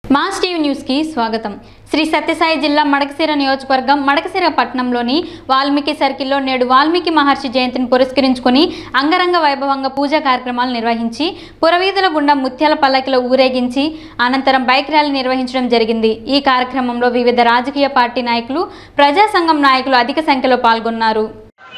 Mass TV న్యూస్కి స్వాగతం శ్రీ సత్యసాయి జిల్లా మడకశిర నియోజకవర్గం మడకశిర పట్టణంలోని వాల్మీకి సర్కిల్లో నేడు వాల్మీకి మహర్షి జయంతిని పురస్కరించుకొని అంగరంగ వైభవంగా పూజా కార్యక్రమాలు నిర్వహించి పురవీధుల గుండా ముత్యాల పల్లకిలో ఊరేగించి అనంతరం బైక్ ర్యాలీ నిర్వహించడం జరిగింది ఈ కార్యక్రమంలో వివిధ రాజకీయ పార్టీ నాయకులు ప్రజా సంఘం నాయకులు అధిక సంఖ్యలో పాల్గొన్నారు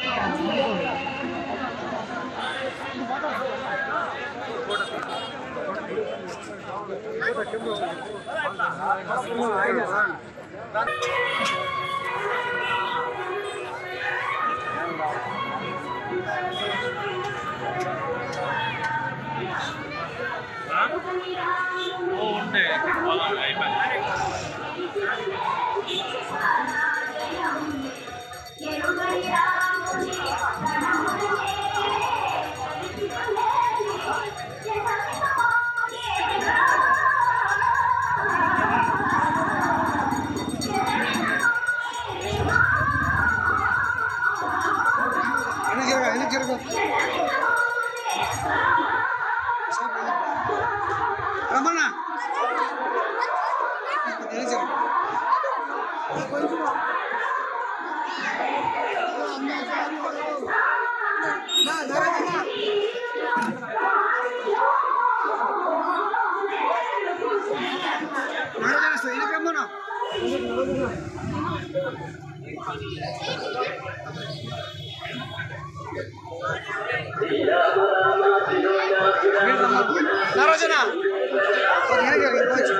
వెనక్కి జరగ వెనక్కి జరగ రమణ వెనక్కి జరగ వెనక్కి రమ్మన్నా సరోజన వెనక్కి జరగ ఇంకొంచెం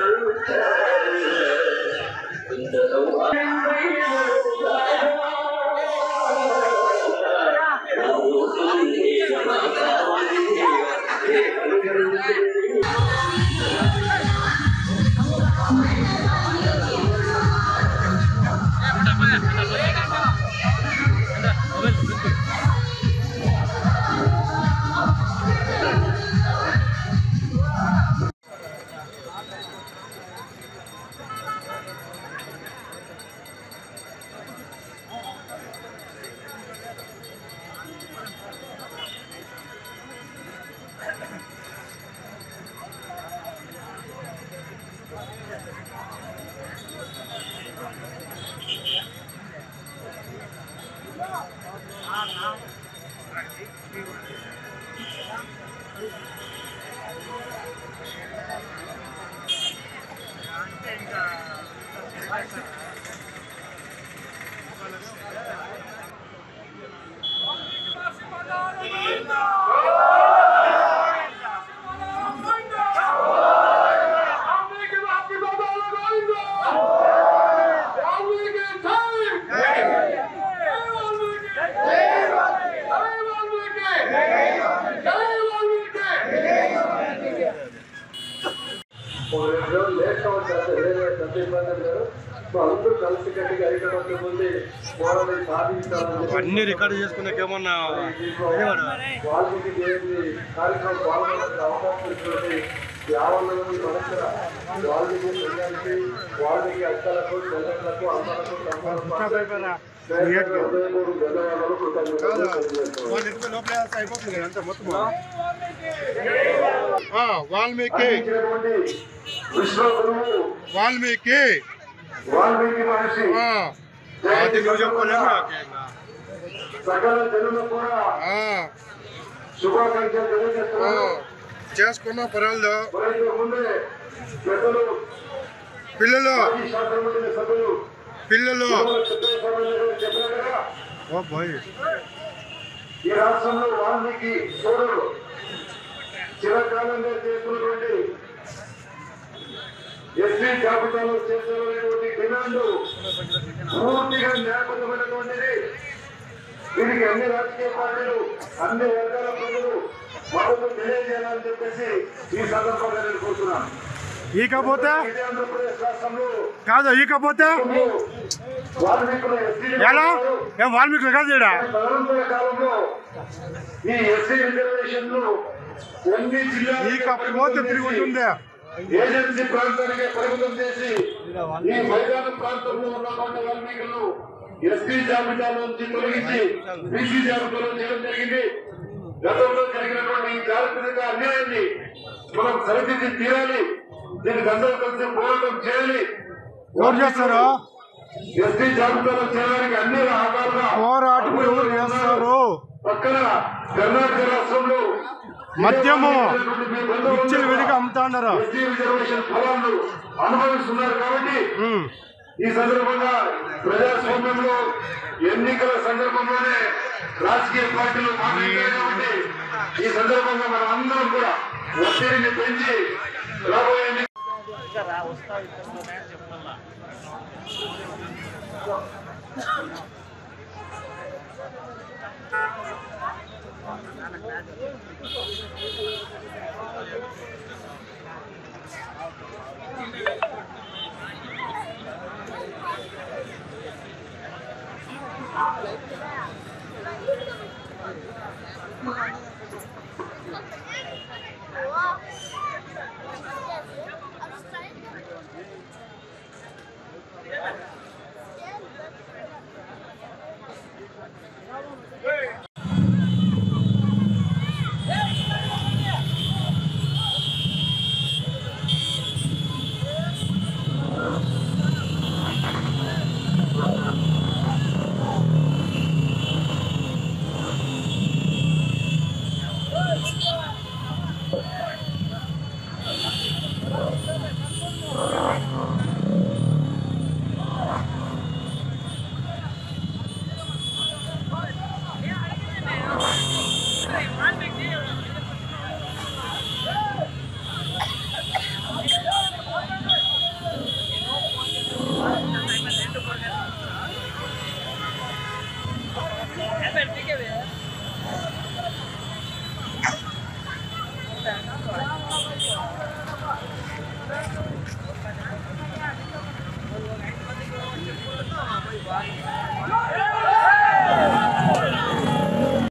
అందరూ కలిసి కట్టిగా ఐకమత్యం ఉంది పోరాడి సాధించాలని అన్ని రికార్డు చేసుకున్నాక ఏమన్నా వాల్మీకి జయంతి కార్యక్రమం పాల్గొనడానికి అవకాశం ఇచ్చినటువంటి యావన్న మంది మనసుల వాల్మీకి ప్రజలకి వాల్మీకి అక్కలకు చెల్లెళ్లకు అమ్మలకు తమ్ములకు హృదయపూర్వక ధన్యవాదాలు కృతజ్ఞతలు తెలియజేస్తున్నాను. అయిపోతుంది కదా అంతా మొత్తం ఆ, వాల్మీకి ఇచ్చినటువంటి విశ్వగురువు వాల్మీకి వాల్మీకి మహర్షి ఆ, అది నువ్వు చెప్పలేము సకల జనులు కూడా ఆ, శుభాకాంక్షలు ఆ, తెలియజేస్తున్నారు చేసుకున్న పర్వాలేదు మరింత ముందే పెద్దలు పిల్లలు మాజీ శాసనమండలి సభ్యులు పిల్లలు తిరుమల చిత్తయ్య స్వామి గారు చెప్పినట్టుగా ఓ బాయ్ ఈ రాష్ట్రంలో వాల్మీకి సోదరులు చిరకాలంగా చేస్తున్నటువంటి ఎస్సీ జాబితాలో చేర్చాలనేటువంటి డిమాండ్ పూర్తిగా న్యాయబద్ధమైనటువంటిది దీనికి అన్ని రాజకీయ పార్టీలు అన్ని వర్గాల ప్రజలు మద్దతు తెలియజేయాలని చెప్పేసి ఈ సందర్భంగా నేను కోరుతున్నాను ఈకపోతే ఇది ఆంధ్రప్రదేశ్ రాష్ట్రంలో కాదు ఈకపోతే వాల్మీకుల ఎస్సీ ఎలా ఏం వాల్మీకి కాదు ఈడ తదనంతర కాలంలో ఈ ఎస్సీ రిజర్వేషన్ అన్ని ఈ కపోతే తిరిగి ఉంటుంది ఏజెన్సీ ప్రాంతానికి పరిమితం చేసి ఈ మైదాన ప్రాంతంలో ఉన్నటువంటి వాల్మీకులను ఎస్పీ జాబితాలో నుంచి తొలగించి బీసీ జాబితాలో చేయడం జరిగింది గతంలో జరిగినటువంటి ఈ చారిత్రక అన్యాయాన్ని మనం సరిదిద్ది తీరాలి దీనికి అందరూ కలిసి పోరాటం చేయాలి ఎవరు చేస్తారు ఎస్టీ జాబితాలో చేరడానికి అన్ని రకాలుగా పోరాటం ఎవరు చేస్తారు పక్కన కర్ణాటక రాష్ట్రంలో మద్యము మీ బంధువులు ఇచ్చిన విడిగా అమ్ముతా ఉన్నారు ఎస్టీ రిజర్వేషన్ ఫలాలను అనుభవిస్తున్నారు కాబట్టి ఉమ్. ఈ సందర్భంగా ప్రజాస్వామ్యంలో ఎన్నికల సందర్భంలోనే రాజకీయ పార్టీలు మాట్లాడారు కాబట్టి ఈ సందర్భంగా మనం అందరం కూడా ఒత్తిడిని పెంచి రాబోయే ఎన్నికల